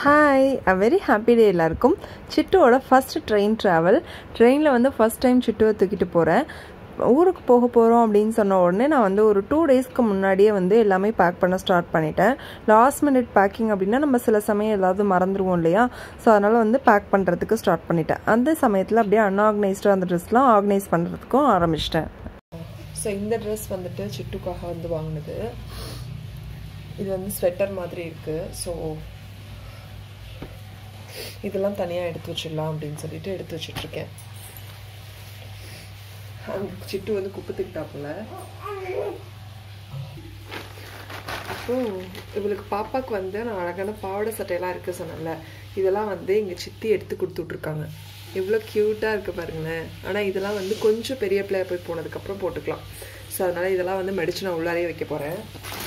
hi a very happy day எல்லாருக்கும் சிட்டுவோட first train travel ட்ரெயினில் வந்து ஃபஸ்ட் டைம் சிட்டுவை தூக்கிட்டு போகிறேன் ஊருக்கு போக போகிறோம் அப்படின்னு சொன்ன உடனே நான் வந்து ஒரு டூ டேஸ்க்கு முன்னாடியே வந்து எல்லாமே பேக் பண்ண ஸ்டார்ட் பண்ணிட்டேன் லாஸ்ட் மினிட் பேக்கிங் அப்படின்னா நம்ம சில சமயம் ஏதாவது மறந்துடுவோம் இல்லையா ஸோ அதனால் வந்து பேக் பண்ணுறதுக்கு ஸ்டார்ட் பண்ணிட்டேன் அந்த சமயத்தில் அப்படியே அன்ஆர்கனைஸ்டாக அந்த ட்ரெஸ்லாம் ஆர்கனைஸ் பண்ணுறதுக்கும் ஆரம்பிச்சிட்டேன் ஸோ இந்த ட்ரெஸ் வந்துட்டு சிட்டுக்காக வந்து வாங்கினது இது வந்து ஸ்வெட்டர் மாதிரி இருக்குது ஸோ இதெல்லாம் தனியாக எடுத்து வச்சிடலாம் அப்படின்னு சொல்லிட்டு எடுத்து வச்சிட்ருக்கேன் சிட்டு வந்து குப்பத்துக்கிட்டாப்புல அப்புறம் இவளுக்கு பாப்பாவுக்கு வந்து நான் அழகான பாவாடை சட்டையெல்லாம் இருக்குது சொன்னேன்ல இதெல்லாம் வந்து எங்கள் சித்தி எடுத்து கொடுத்துட்ருக்காங்க எவ்வளோ க்யூட்டாக இருக்குது பாருங்களேன் ஆனால் இதெல்லாம் வந்து கொஞ்சம் பெரிய பிள்ளைய போய் போனதுக்கப்புறம் போட்டுக்கலாம் ஸோ அதனால் இதெல்லாம் வந்து மடித்து நான் உள்ளாரே வைக்க போகிறேன்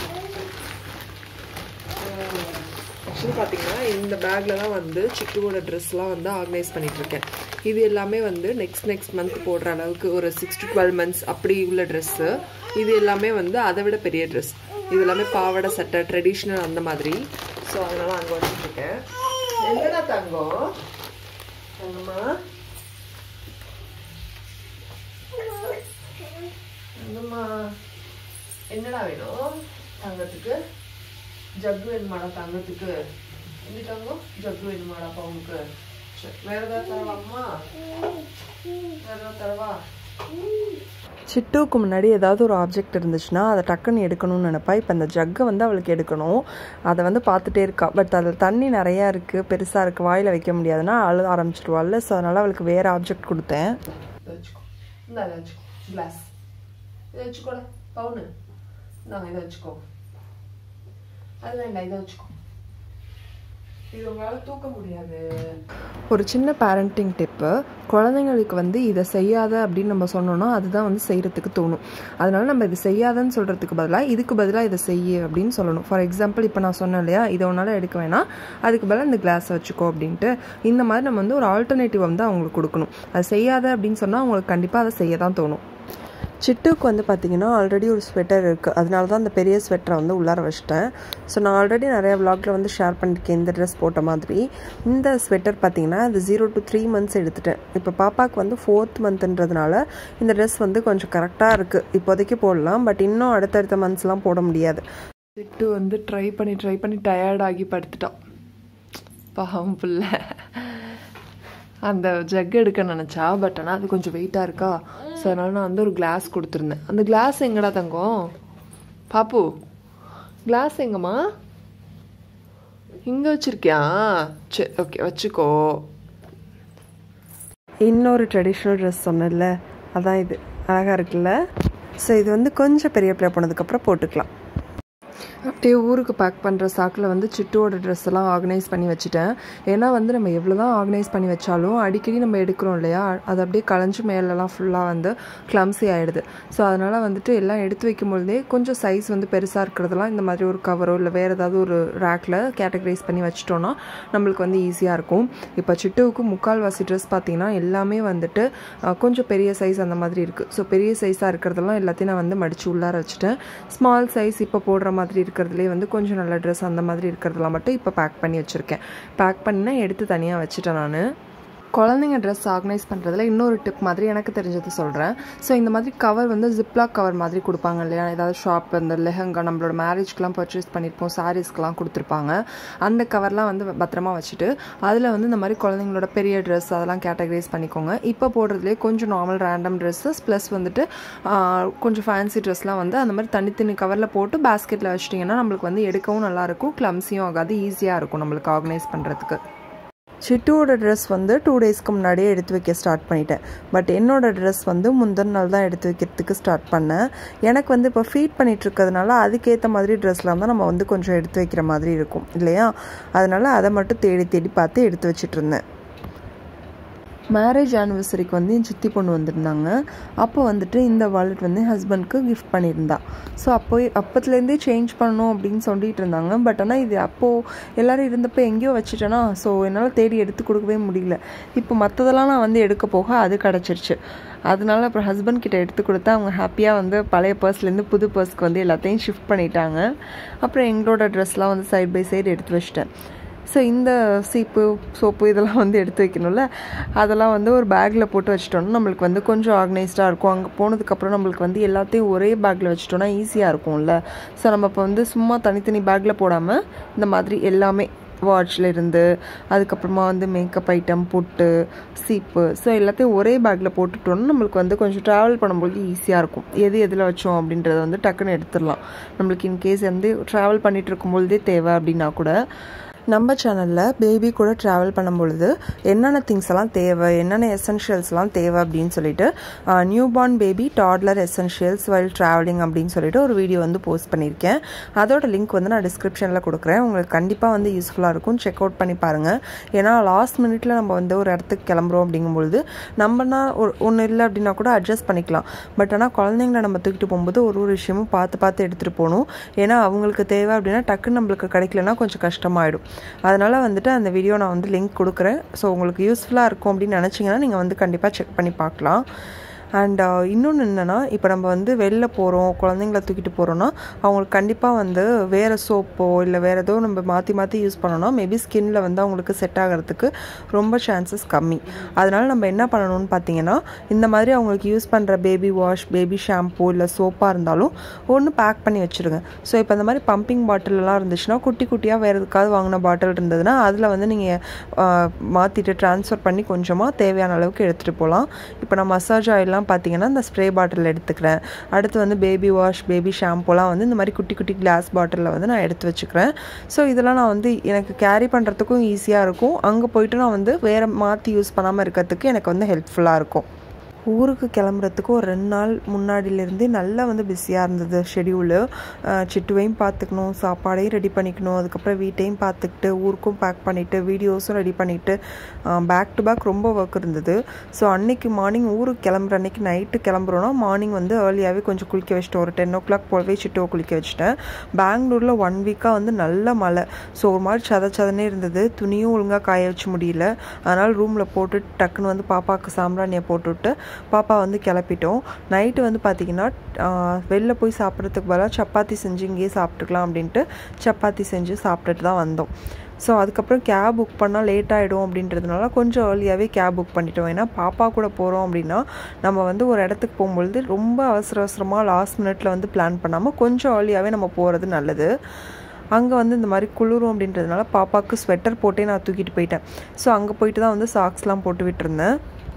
ஆக்சுவலி பார்த்தீங்கன்னா இந்த பேக்கில் தான் வந்து சிட்டுவோட ட்ரெஸ்லாம் வந்து ஆர்கனைஸ் பண்ணிகிட்ருக்கேன் இது எல்லாமே வந்து நெக்ஸ்ட் நெக்ஸ்ட் மந்த் போடுற அளவுக்கு ஒரு சிக்ஸ் டு டுவெல் மந்த்ஸ் அப்படி உள்ள ட்ரெஸ்ஸு இது எல்லாமே வந்து அதை விட பெரிய ட்ரெஸ் இது எல்லாமே பாவாடை சட்டை ட்ரெடிஷ்னல் அந்த மாதிரி ஸோ அதனால் அங்கே வச்சுட்ருக்கேன் எங்கடா தங்கம் தங்கம்மா தங்கம்மா என்னடா வேணும் தங்கத்துக்கு ஜக்கு வேணுமாடா தங்கத்துக்கு எப்படி தங்கம் ஜக்கு வேணுமாடா பவுனுக்கு வேற ஏதாவது தரவாம்மா வேற ஏதாவது தரவா சிட்டுவுக்கு முன்னாடி ஏதாவது ஒரு ஆப்ஜெக்ட் இருந்துச்சுன்னா அதை டக்குன்னு எடுக்கணும்னு நினைப்பா இப்போ இந்த ஜக்கை வந்து அவளுக்கு எடுக்கணும் அதை வந்து பார்த்துட்டே இருக்கா பட் அதில் தண்ணி நிறையா இருக்குது பெருசாக இருக்குது வாயில் வைக்க முடியாதுன்னா அழுத ஆரம்பிச்சிடுவாள்ல ஸோ அதனால் அவளுக்கு வேறு ஆப்ஜெக்ட் கொடுத்தேன் இந்த அதை வச்சுக்கோ கிளாஸ் இதை வச்சுக்கோட பவுனு நாங்கள் இதை வச்சுக்கோ அது வேண்டாம் இதை வச்சுக்கோ இது உங்களால் தூக்க முடியாது ஒரு சின்ன பேரண்டிங் டிப்பு குழந்தைங்களுக்கு வந்து இதை செய்யாத அப்படின்னு நம்ம சொன்னோம்னா அதுதான் வந்து செய்கிறதுக்கு தோணும் அதனால நம்ம இது செய்யாதன்னு சொல்கிறதுக்கு பதிலாக இதுக்கு பதிலாக இதை செய்ய அப்படின்னு சொல்லணும் ஃபார் எக்ஸாம்பிள் இப்போ நான் சொன்னேன் இல்லையா இதை ஒன்றால் எடுக்க வேணாம் அதுக்கு பதிலாக இந்த கிளாஸை வச்சுக்கோ அப்படின்ட்டு இந்த மாதிரி நம்ம வந்து ஒரு ஆல்டர்னேட்டிவ் வந்து அவங்களுக்கு கொடுக்கணும் அது செய்யாத அப்படின்னு சொன்னால் அவங்களுக்கு கண்டிப்பாக அதை செய்ய தான் தோணும் சிட்டுக்கு வந்து பார்த்திங்கன்னா ஆல்ரெடி ஒரு ஸ்வெட்டர் இருக்குது அதனால தான் அந்த பெரிய ஸ்வெட்டரை வந்து உள்ளார வச்சிட்டேன் ஸோ நான் ஆல்ரெடி நிறைய விளாகில் வந்து ஷேர் பண்ணியிருக்கேன் இந்த ட்ரெஸ் போட்ட மாதிரி இந்த ஸ்வெட்டர் பார்த்திங்கன்னா அது ஜீரோ டு த்ரீ மந்த்ஸ் எடுத்துட்டேன் இப்போ பாப்பாவுக்கு வந்து ஃபோர்த் மந்த்ன்றதுனால இந்த ட்ரெஸ் வந்து கொஞ்சம் கரெக்டாக இருக்குது இப்போதைக்கு போடலாம் பட் இன்னும் அடுத்தடுத்த மந்த்ஸ்லாம் போட முடியாது சிட்டு வந்து ட்ரை பண்ணி ட்ரை பண்ணி டயர்டாகி படுத்துட்டான் பாவம் பிள்ளை அந்த ஜக் எடுக்க நினச்சா பட் ஆனால் அது கொஞ்சம் வெயிட்டாக இருக்கா ஸோ அதனால் நான் வந்து ஒரு கிளாஸ் கொடுத்துருந்தேன் அந்த கிளாஸ் எங்கடா தங்கம் பாப்பு கிளாஸ் எங்கம்மா இங்கே வச்சுருக்கியா சரி ஓகே வச்சுக்கோ இன்னொரு ட்ரெடிஷ்னல் ட்ரெஸ் சொன்னேன்ல அதான் இது அழகாக இருக்குல்ல ஸோ இது வந்து கொஞ்சம் பெரிய பிள்ளை போனதுக்கப்புறம் போட்டுக்கலாம் அப்படியே ஊருக்கு பேக் பண்ணுற சாக்கில் வந்து சிட்டுவோட ட்ரெஸ் எல்லாம் ஆர்கனைஸ் பண்ணி வச்சுட்டேன் ஏன்னா வந்து நம்ம எவ்வளோ தான் ஆர்கனைஸ் பண்ணி வச்சாலும் அடிக்கடி நம்ம எடுக்கிறோம் இல்லையா அது அப்படியே களைஞ்சு மேலெலாம் ஃபுல்லாக வந்து கிளம்ஸி ஆகிடுது ஸோ அதனால் வந்துட்டு எல்லாம் எடுத்து வைக்கும்பொழுதே கொஞ்சம் சைஸ் வந்து பெருசாக இருக்கிறதெல்லாம் இந்த மாதிரி ஒரு கவரோ இல்லை வேறு ஏதாவது ஒரு ரேக்கில் கேட்டகரைஸ் பண்ணி வச்சிட்டோன்னா நம்மளுக்கு வந்து ஈஸியாக இருக்கும் இப்போ சிட்டுவுக்கு முக்கால்வாசி ட்ரெஸ் பார்த்திங்கன்னா எல்லாமே வந்துட்டு கொஞ்சம் பெரிய சைஸ் அந்த மாதிரி இருக்குது ஸோ பெரிய சைஸாக இருக்கிறதெல்லாம் எல்லாத்தையும் நான் வந்து மடித்து உள்ளார வச்சுட்டேன் ஸ்மால் சைஸ் இப்போ போடுற மாதிரி இருக்கிறதுலே வந்து கொஞ்சம் நல்ல ட்ரெஸ் அந்த மாதிரி இருக்கிறதெல்லாம் மட்டும் இப்போ பேக் பண்ணி வச்சுருக்கேன் பேக் பண்ணி எடுத்து தனியாக வச்சுட்டேன் நான் குழந்தைங்க ட்ரெஸ் ஆர்கனைஸ் பண்ணுறதுல இன்னொரு டிப் மாதிரி எனக்கு தெரிஞ்சது சொல்கிறேன் ஸோ இந்த மாதிரி கவர் வந்து ஜிப்லாக் கவர் மாதிரி கொடுப்பாங்க இல்லையா ஏதாவது ஷாப் இந்த லெஹங்கா நம்மளோட மேரேஜ்க்கெலாம் பர்ச்சேஸ் பண்ணியிருப்போம் சாரீஸ்க்கெலாம் கொடுத்துருப்பாங்க அந்த கவர்லாம் வந்து பத்திரமா வச்சுட்டு அதில் வந்து இந்த மாதிரி குழந்தைங்களோட பெரிய ட்ரெஸ் அதெல்லாம் கேட்டகரைஸ் பண்ணிக்கோங்க இப்போ போடுறதுலேயே கொஞ்சம் நார்மல் ரேண்டம் ட்ரெஸ்ஸஸ் ப்ளஸ் வந்துட்டு கொஞ்சம் ஃபேன்சி ட்ரெஸ்லாம் வந்து அந்த மாதிரி தனித்தனி கவரில் போட்டு பேஸ்கெட்டில் வச்சிட்டிங்கன்னா நம்மளுக்கு வந்து எடுக்கவும் நல்லாயிருக்கும் க்ளம்ஸியும் ஆகாது ஈஸியாக இருக்கும் நம்மளுக்கு ஆர்கனைஸ் பண்ணுறதுக்கு சிட்டுவோட ட்ரெஸ் வந்து டூ டேஸ்க்கு முன்னாடியே எடுத்து வைக்க ஸ்டார்ட் பண்ணிட்டேன் பட் என்னோடய ட்ரெஸ் வந்து முந்தின நாள் தான் எடுத்து வைக்கிறதுக்கு ஸ்டார்ட் பண்ணேன் எனக்கு வந்து இப்போ ஃபீட் பண்ணிகிட்டு இருக்கிறதுனால அதுக்கேற்ற மாதிரி ட்ரெஸ்லாம் தான் நம்ம வந்து கொஞ்சம் எடுத்து வைக்கிற மாதிரி இருக்கும் இல்லையா அதனால் அதை மட்டும் தேடி தேடி பார்த்து எடுத்து வச்சிட்டு இருந்தேன் மேரேஜ் ஆனிவர்சரிக்கு வந்து என் சித்தி பொண்ணு வந்திருந்தாங்க அப்போ வந்துட்டு இந்த வாலெட் வந்து என் ஹஸ்பண்ட்க்கு கிஃப்ட் பண்ணியிருந்தா ஸோ அப்போ அப்பத்துலேருந்தே சேஞ்ச் பண்ணணும் அப்படின்னு சொல்லிட்டு இருந்தாங்க பட் ஆனால் இது அப்போது எல்லோரும் இருந்தப்போ எங்கேயோ வச்சுட்டேன்னா ஸோ என்னால் தேடி எடுத்து கொடுக்கவே முடியல இப்போ மற்றதெல்லாம் நான் வந்து எடுக்க போக அது கிடச்சிருச்சு அதனால அப்புறம் ஹஸ்பண்ட் கிட்ட எடுத்து கொடுத்தா அவங்க ஹாப்பியாக வந்து பழைய பர்ஸ்லேருந்து புது பர்ஸ்க்கு வந்து எல்லாத்தையும் ஷிஃப்ட் பண்ணிட்டாங்க அப்புறம் எங்களோட ட்ரெஸ்லாம் வந்து சைட் பை சைடு எடுத்து வச்சிட்டேன் ஸோ இந்த சீப்பு சோப்பு இதெல்லாம் வந்து எடுத்து வைக்கணும்ல அதெல்லாம் வந்து ஒரு பேக்கில் போட்டு வச்சிட்டோம்னா நம்மளுக்கு வந்து கொஞ்சம் ஆர்கனைஸ்டாக இருக்கும் அங்கே போனதுக்கப்புறம் நம்மளுக்கு வந்து எல்லாத்தையும் ஒரே பேக்கில் வச்சிட்டோம்னா ஈஸியாக இருக்கும்ல ஸோ நம்ம இப்போ வந்து சும்மா தனித்தனி பேக்கில் போடாமல் இந்த மாதிரி எல்லாமே வாட்ச்ல இருந்து அதுக்கப்புறமா வந்து மேக்கப் ஐட்டம் பொட்டு சீப்பு ஸோ எல்லாத்தையும் ஒரே பேக்கில் போட்டுட்டோம்னா நம்மளுக்கு வந்து கொஞ்சம் ட்ராவல் பண்ணும்போது ஈஸியாக இருக்கும் எது எதில் வச்சோம் அப்படின்றத வந்து டக்குன்னு எடுத்துடலாம் நம்மளுக்கு இன்கேஸ் வந்து ட்ராவல் பண்ணிட்டு இருக்கும்பொழுதே தேவை அப்படின்னா கூட நம்ம சேனலில் பேபி கூட ட்ராவல் பண்ணும்பொழுது என்னென்ன திங்ஸ் எல்லாம் தேவை என்னென்ன எசென்ஷியல்ஸ்லாம் தேவை அப்படின்னு சொல்லிட்டு newborn baby toddler essentials while travelling அப்படின்னு சொல்லிட்டு ஒரு வீடியோ வந்து போஸ்ட் பண்ணியிருக்கேன் அதோட லிங்க் வந்து நான் டிஸ்கிரிப்ஷனில் கொடுக்குறேன் உங்களுக்கு கண்டிப்பாக வந்து யூஸ்ஃபுல்லாக இருக்கும் செக் அவுட் பண்ணி பாருங்கள் ஏன்னா லாஸ்ட் மினிட்ல நம்ம வந்து ஒரு இடத்துக்கு கிளம்புறோம் அப்படிங்கும்பொழுது நம்மனா ஒரு ஒன்று இல்லை அப்படின்னா கூட அட்ஜஸ்ட் பண்ணிக்கலாம் பட் ஆனால் குழந்தைங்கள நம்ம தூக்கிட்டு போகும்போது ஒரு ஒரு விஷயமும் பார்த்து பார்த்து எடுத்துகிட்டு போகணும் ஏன்னா அவங்களுக்கு தேவை அப்படின்னா டக்குன்னு நம்மளுக்கு கிடைக்கலனா கொஞ்சம் கஷ்டமாயிடும் அதனால் வந்துட்டு அந்த வீடியோ நான் வந்து லிங்க் கொடுக்குறேன் ஸோ உங்களுக்கு யூஸ்ஃபுல்லாக இருக்கும் அப்படின்னு நினச்சிங்கன்னா நீங்கள் வந்து கண்டிப்பாக செக் பண்ணி பார்க்கலாம் அண்ட் இன்னொன்று என்னென்னா இப்போ நம்ம வந்து வெளில போகிறோம் குழந்தைங்கள தூக்கிட்டு போகிறோன்னா அவங்களுக்கு கண்டிப்பாக வந்து வேறு சோப்போ இல்லை வேறு ஏதோ நம்ம மாற்றி மாற்றி யூஸ் பண்ணோன்னா மேபி ஸ்கின்ல வந்து அவங்களுக்கு செட் ஆகிறதுக்கு ரொம்ப சான்சஸ் கம்மி அதனால் நம்ம என்ன பண்ணணும்னு பார்த்தீங்கன்னா இந்த மாதிரி அவங்களுக்கு யூஸ் பண்ணுற பேபி வாஷ் பேபி ஷாம்பூ இல்லை சோப்பாக இருந்தாலும் ஒன்று பேக் பண்ணி வச்சுருங்க ஸோ இப்போ இந்த மாதிரி பம்பிங் பாட்டிலெலாம் இருந்துச்சுன்னா குட்டி குட்டியாக வேறு எதுக்காவது வாங்கின பாட்டில் இருந்ததுன்னா அதில் வந்து நீங்கள் மாற்றிட்டு ட்ரான்ஸ்ஃபர் பண்ணி கொஞ்சமாக தேவையான அளவுக்கு எடுத்துகிட்டு போகலாம் இப்போ நான் மசாஜ் ஆயிலெலாம் இதெல்லாம் பார்த்தீங்கன்னா இந்த ஸ்ப்ரே பாட்டில் எடுத்துக்கிறேன் அடுத்து வந்து பேபி வாஷ் பேபி ஷாம்பூலாம் வந்து இந்த மாதிரி குட்டி குட்டி கிளாஸ் பாட்டிலில் வந்து நான் எடுத்து வச்சுக்கிறேன் ஸோ இதெல்லாம் நான் வந்து எனக்கு கேரி பண்ணுறதுக்கும் ஈஸியாக இருக்கும் அங்கே போயிட்டு நான் வந்து வேறு மாற்றி யூஸ் பண்ணாமல் இருக்கிறதுக்கு எனக்கு வந்து ஹெல்ப்ஃபுல்லாக இருக்கும் ஊருக்கு கிளம்புறதுக்கு ஒரு ரெண்டு நாள் முன்னாடியிலேருந்தே நல்லா வந்து பிஸியாக இருந்தது ஷெடியூலு சிட்டுவையும் பார்த்துக்கணும் சாப்பாடையும் ரெடி பண்ணிக்கணும் அதுக்கப்புறம் வீட்டையும் பார்த்துக்கிட்டு ஊருக்கும் பேக் பண்ணிவிட்டு வீடியோஸும் ரெடி பண்ணிவிட்டு பேக் டு பேக் ரொம்ப ஒர்க் இருந்தது ஸோ அன்னைக்கு மார்னிங் ஊருக்கு கிளம்புற அன்னைக்கு நைட்டு கிளம்புறோன்னா மார்னிங் வந்து ஏர்லியாகவே கொஞ்சம் குளிக்க வச்சுட்டு ஒரு டென் ஓ கிளாக் போலவே சிட்டுவை குளிக்க வச்சுட்டேன் பெங்களூரில் ஒன் வீக்காக வந்து நல்ல மழை ஸோ ஒரு மாதிரி சத சதனே இருந்தது துணியும் ஒழுங்காக காய வச்சு முடியல அதனால் ரூமில் போட்டு டக்குன்னு வந்து பாப்பாவுக்கு சாம்பிராணியை போட்டுவிட்டு பாப்பா வந்து கிளப்பிட்டோம் நைட்டு வந்து பார்த்திங்கன்னா வெளில போய் சாப்பிட்றதுக்கு பதிலாக சப்பாத்தி செஞ்சு இங்கேயே சாப்பிட்டுக்கலாம் அப்படின்ட்டு சப்பாத்தி செஞ்சு சாப்பிட்டுட்டு தான் வந்தோம் ஸோ அதுக்கப்புறம் கேப் புக் பண்ணால் லேட் ஆகிடும் அப்படின்றதுனால கொஞ்சம் ஏர்லியாகவே கேப் புக் பண்ணிட்டோம் ஏன்னா பாப்பா கூட போகிறோம் அப்படின்னா நம்ம வந்து ஒரு இடத்துக்கு போகும்பொழுது ரொம்ப அவசர அவசரமாக லாஸ்ட் மினிட்ல வந்து பிளான் பண்ணாமல் கொஞ்சம் ஏர்லியாகவே நம்ம போகிறது நல்லது அங்கே வந்து இந்த மாதிரி குளிரும் அப்படின்றதுனால பாப்பாவுக்கு ஸ்வெட்டர் போட்டே நான் தூக்கிட்டு போயிட்டேன் ஸோ அங்கே போயிட்டு தான் வந்து சாக்ஸ்லாம் போட்டு விட்டுருந்தேன்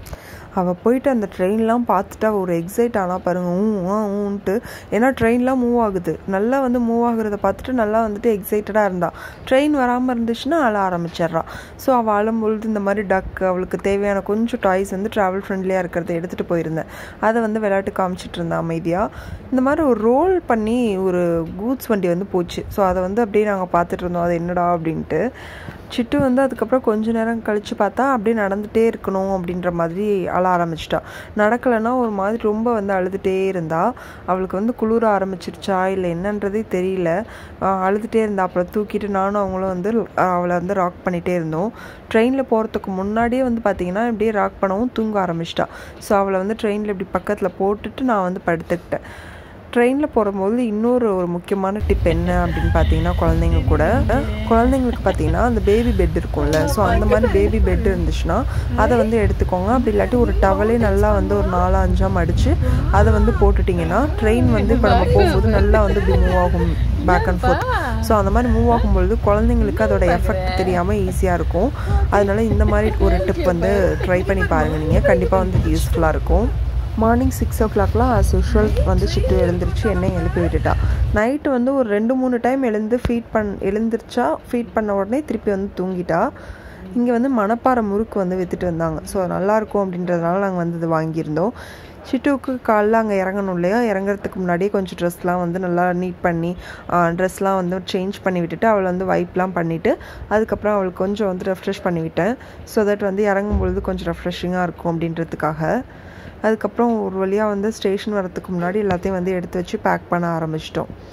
அவள் போயிட்டு அந்த ட்ரெயின்லாம் பார்த்துட்டு அவள் ஒரு எக்ஸைட் ஆனால் பாருங்க ஊ ஆ ஊன்ட்டு ஏன்னா ட்ரெயின்லாம் மூவ் ஆகுது நல்லா வந்து மூவ் ஆகுறத பார்த்துட்டு நல்லா வந்துட்டு எக்ஸைட்டடாக இருந்தா ட்ரெயின் வராமல் இருந்துச்சுன்னா அழ ஆரம்பிச்சிட்றா ஸோ அவள் அழும்பொழுது இந்த மாதிரி டக் அவளுக்கு தேவையான கொஞ்சம் டாய்ஸ் வந்து ட்ராவல் ஃப்ரெண்ட்லியாக இருக்கிறத எடுத்துகிட்டு போயிருந்தேன் அதை வந்து விளையாட்டு காமிச்சிட்டு இருந்தேன் அமைதியாக இந்த மாதிரி ஒரு ரோல் பண்ணி ஒரு கூட்ஸ் வண்டி வந்து போச்சு ஸோ அதை வந்து அப்படியே நாங்கள் பார்த்துட்டு இருந்தோம் அது என்னடா அப்படின்ட்டு சிட்டு வந்து அதுக்கப்புறம் கொஞ்ச நேரம் கழித்து பார்த்தா அப்படியே நடந்துகிட்டே இருக்கணும் அப்படின்ற மாதிரி அழ ஆரம்பிச்சிட்டா நடக்கலைன்னா ஒரு மாதிரி ரொம்ப வந்து அழுதுகிட்டே இருந்தா அவளுக்கு வந்து குளிர ஆரம்பிச்சிருச்சா இல்லை என்னன்றதே தெரியல அழுதுகிட்டே இருந்தா அப்புறம் தூக்கிட்டு நானும் அவங்களும் வந்து அவளை வந்து ராக் பண்ணிகிட்டே இருந்தோம் ட்ரெயினில் போகிறதுக்கு முன்னாடியே வந்து பார்த்திங்கன்னா இப்படியே ராக் பண்ணவும் தூங்க ஆரம்பிச்சிட்டா ஸோ அவளை வந்து ட்ரெயினில் இப்படி பக்கத்தில் போட்டுட்டு நான் வந்து படுத்துக்கிட்டேன் ட்ரெயினில் போகும்போது இன்னொரு ஒரு முக்கியமான டிப் என்ன அப்படின்னு பார்த்தீங்கன்னா குழந்தைங்க கூட குழந்தைங்களுக்கு பார்த்தீங்கன்னா அந்த பேபி பெட் இருக்கும்ல ஸோ அந்த மாதிரி பேபி பெட் இருந்துச்சுன்னா அதை வந்து எடுத்துக்கோங்க அப்படி இல்லாட்டி ஒரு டவலே நல்லா வந்து ஒரு நாலு அஞ்சாக மடித்து அதை வந்து போட்டுட்டிங்கன்னா ட்ரெயின் வந்து இப்போ நம்ம போகும்போது நல்லா வந்து இப்படி மூவ் ஆகும் பேக் அண்ட் ஃபோர்த் ஸோ அந்த மாதிரி மூவ் ஆகும்பொழுது குழந்தைங்களுக்கு அதோட எஃபெக்ட் தெரியாமல் ஈஸியாக இருக்கும் அதனால இந்த மாதிரி ஒரு டிப் வந்து ட்ரை பண்ணி பாருங்கள் நீங்கள் கண்டிப்பாக வந்து யூஸ்ஃபுல்லாக இருக்கும் மார்னிங் சிக்ஸ் ஓ கிளாக்லாம் ஆஸ் யூஷுவல் வந்து சிட்டு எழுந்திரிச்சு என்னை எழுப்பி விட்டுட்டா நைட்டு வந்து ஒரு ரெண்டு மூணு டைம் எழுந்து ஃபீட் பண் எழுந்திரிச்சா ஃபீட் பண்ண உடனே திருப்பி வந்து தூங்கிட்டா இங்கே வந்து மணப்பாறை முறுக்கு வந்து விற்றுட்டு வந்தாங்க ஸோ நல்லாயிருக்கும் அப்படின்றதுனால நாங்கள் வந்து இது வாங்கியிருந்தோம் சிட்டுவுக்கு காலைல அங்கே இறங்கணும் இல்லையா இறங்குறதுக்கு முன்னாடியே கொஞ்சம் ட்ரெஸ்லாம் வந்து நல்லா நீட் பண்ணி ட்ரெஸ்லாம் வந்து சேஞ்ச் பண்ணி விட்டுட்டு அவளை வந்து வைப்லாம் பண்ணிவிட்டு அதுக்கப்புறம் அவளுக்கு கொஞ்சம் வந்து ரெஃப்ரெஷ் பண்ணி விட்டேன் ஸோ தட் வந்து இறங்கும் பொழுது கொஞ்சம் ரெஃப்ரெஷிங்காக இருக்கும் அப்படின்றதுக்காக அதுக்கப்புறம் ஒரு வழியாக வந்து ஸ்டேஷன் வரத்துக்கு முன்னாடி எல்லாத்தையும் வந்து எடுத்து வச்சு பேக் பண்ண ஆரம்பிச்சிட்டோம்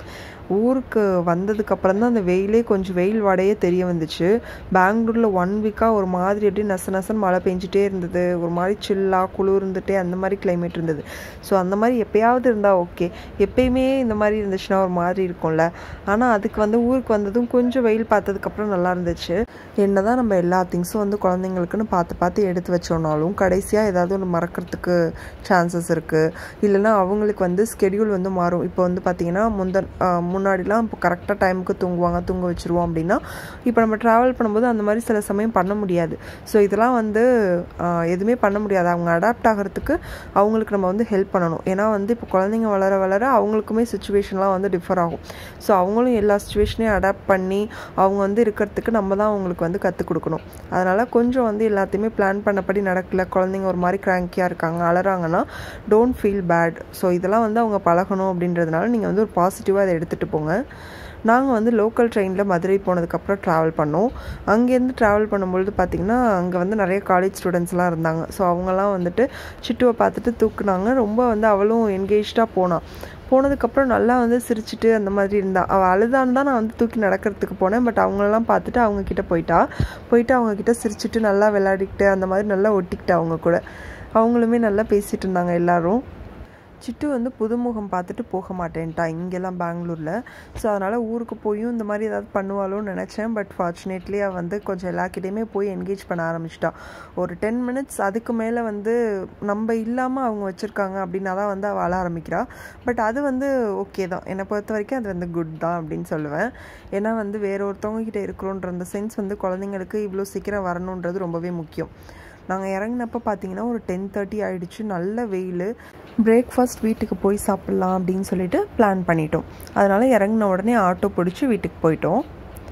ஊருக்கு வந்ததுக்கப்புறம் தான் அந்த வெயிலே கொஞ்சம் வெயில் வாடையே தெரிய வந்துச்சு பெங்களூரில் ஒன் வீக்காக ஒரு மாதிரி எப்படி நச நசன்னு மழை பெஞ்சிட்டே இருந்தது ஒரு மாதிரி சில்லாக குளிர்ந்துட்டே அந்த மாதிரி கிளைமேட் இருந்தது ஸோ அந்த மாதிரி எப்பயாவது இருந்தால் ஓகே எப்பயுமே இந்த மாதிரி இருந்துச்சுன்னா ஒரு மாதிரி இருக்கும்ல ஆனால் அதுக்கு வந்து ஊருக்கு வந்ததும் கொஞ்சம் வெயில் பார்த்ததுக்கப்புறம் நல்லா இருந்துச்சு என்ன தான் நம்ம எல்லா திங்ஸும் வந்து குழந்தைங்களுக்குன்னு பார்த்து பார்த்து எடுத்து வச்சோன்னாலும் கடைசியாக ஏதாவது ஒன்று மறக்கிறதுக்கு சான்சஸ் இருக்குது இல்லைன்னா அவங்களுக்கு வந்து ஸ்கெடியூல் வந்து மாறும் இப்போ வந்து பார்த்திங்கன்னா முந்தன் முன்னாடிலாம் இப்போ கரெக்டாக டைமுக்கு தூங்குவாங்க தூங்க வச்சுருவோம் அப்படின்னா இப்போ நம்ம ட்ராவல் பண்ணும்போது அந்த மாதிரி சில சமயம் பண்ண முடியாது ஸோ இதெல்லாம் வந்து எதுவுமே பண்ண முடியாது அவங்க அடாப்ட் ஆகிறதுக்கு அவங்களுக்கு நம்ம வந்து ஹெல்ப் பண்ணணும் ஏன்னா வந்து இப்போ குழந்தைங்க வளர வளர அவங்களுக்குமே சுச்சுவேஷன்லாம் வந்து டிஃபர் ஆகும் ஸோ அவங்களும் எல்லா சுச்சுவேஷனையும் அடாப்ட் பண்ணி அவங்க வந்து இருக்கிறதுக்கு நம்ம தான் அவங்களுக்கு வந்து கற்றுக் கொடுக்கணும் அதனால் கொஞ்சம் வந்து எல்லாத்தையுமே பிளான் பண்ணபடி நடக்கல குழந்தைங்க ஒரு மாதிரி கிராங்கியாக இருக்காங்க அலறாங்கன்னா டோன்ட் ஃபீல் பேட் ஸோ இதெல்லாம் வந்து அவங்க பழகணும் அப்படின்றதுனால நீங்கள் வந்து ஒரு பாசிட்டிவாக அதை எடுத்துகிட்டு போங்க நாங்கள் வந்து லோக்கல் ட்ரெயினில் மதுரை போனதுக்கப்புறம் ட்ராவல் பண்ணோம் அங்கேருந்து ட்ராவல் பண்ணும்பொழுது பார்த்திங்கன்னா அங்கே வந்து நிறைய காலேஜ் ஸ்டூடெண்ட்ஸ்லாம் இருந்தாங்க ஸோ அவங்கெல்லாம் வந்துட்டு சிட்டுவை பார்த்துட்டு தூக்குனாங்க ரொம்ப வந்து அவளும் என்கேஜாக போனான் போனதுக்கப்புறம் நல்லா வந்து சிரிச்சிட்டு அந்த மாதிரி இருந்தா அவள் அழுதான்னு தான் நான் வந்து தூக்கி நடக்கிறதுக்கு போனேன் பட் அவங்களெல்லாம் பார்த்துட்டு அவங்க கிட்ட போயிட்டா போயிட்டு அவங்க கிட்ட சிரிச்சிட்டு நல்லா விளையாடிக்கிட்டு அந்த மாதிரி நல்லா ஒட்டிக்கிட்டா அவங்க கூட அவங்களுமே நல்லா பேசிகிட்டு இருந்தாங்க எல்லாரும் சிட்டு வந்து புதுமுகம் பார்த்துட்டு போக மாட்டேன்ட்டா இங்கெல்லாம் பெங்களூரில் ஸோ அதனால் ஊருக்கு போயும் இந்த மாதிரி ஏதாவது பண்ணுவாளோன்னு நினச்சேன் பட் ஃபார்ச்சுனேட்லி அவள் வந்து கொஞ்சம் எல்லாக்கிட்டையுமே போய் என்கேஜ் பண்ண ஆரம்பிச்சிட்டா ஒரு டென் மினிட்ஸ் அதுக்கு மேலே வந்து நம்ம இல்லாமல் அவங்க வச்சுருக்காங்க அப்படின்னா தான் வந்து அவள் அழ ஆரம்பிக்கிறா பட் அது வந்து ஓகே தான் என்னை பொறுத்த வரைக்கும் அது வந்து குட் தான் அப்படின்னு சொல்லுவேன் ஏன்னா வந்து வேற ஒருத்தவங்க கிட்ட இருக்கிறோன்ற அந்த சென்ஸ் வந்து குழந்தைங்களுக்கு இவ்வளோ சீக்கிரம் வரணுன்றது ரொம்பவே முக்கியம் நாங்கள் இறங்கினப்போ பார்த்தீங்கன்னா ஒரு டென் தேர்ட்டி ஆகிடுச்சு நல்ல வெயில் பிரேக்ஃபாஸ்ட் வீட்டுக்கு போய் சாப்பிட்லாம் அப்படின்னு சொல்லிட்டு பிளான் பண்ணிட்டோம் அதனால் இறங்கின உடனே ஆட்டோ பிடிச்சி வீட்டுக்கு போயிட்டோம்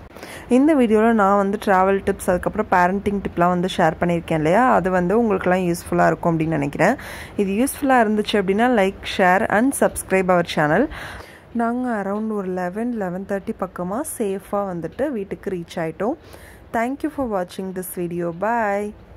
இந்த வீடியோவில் நான் வந்து ட்ராவல் டிப்ஸ் அதுக்கப்புறம் பேரண்டிங் டிப்லாம் வந்து ஷேர் பண்ணியிருக்கேன் இல்லையா அது வந்து உங்களுக்குலாம் யூஸ்ஃபுல்லாக இருக்கும் அப்படின்னு நினைக்கிறேன் இது யூஸ்ஃபுல்லாக இருந்துச்சு அப்படின்னா like share and subscribe our channel நாங்கள் அரவுண்ட் ஒரு லெவன் லெவன் தேர்ட்டி பக்கமாக சேஃபாக வந்துட்டு வீட்டுக்கு ரீச் ஆகிட்டோம் தேங்க்யூ ஃபார் வாட்சிங் திஸ் வீடியோ பாய்